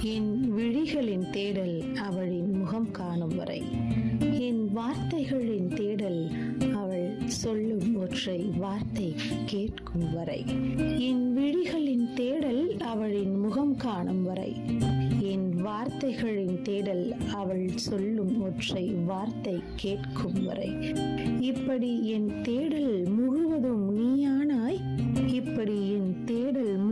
என் விழிகளின் தேடல் அவளின் முகம் காணும் வரை என் வார்த்தைகளின் தேடல் அவள் சொல்லும் ஒற்றை வார்த்தை கேட்கும் வரை என் விழிகளின் தேடல் அவளின் முகம் காணும் வரை என் வார்த்தைகளின் தேடல் அவள் சொல்லும் ஒற்றை வார்த்தை கேட்கும் வரை இப்படி என் தேடல் முழுவதும் நீயானாய் இப்படி என் தேடல்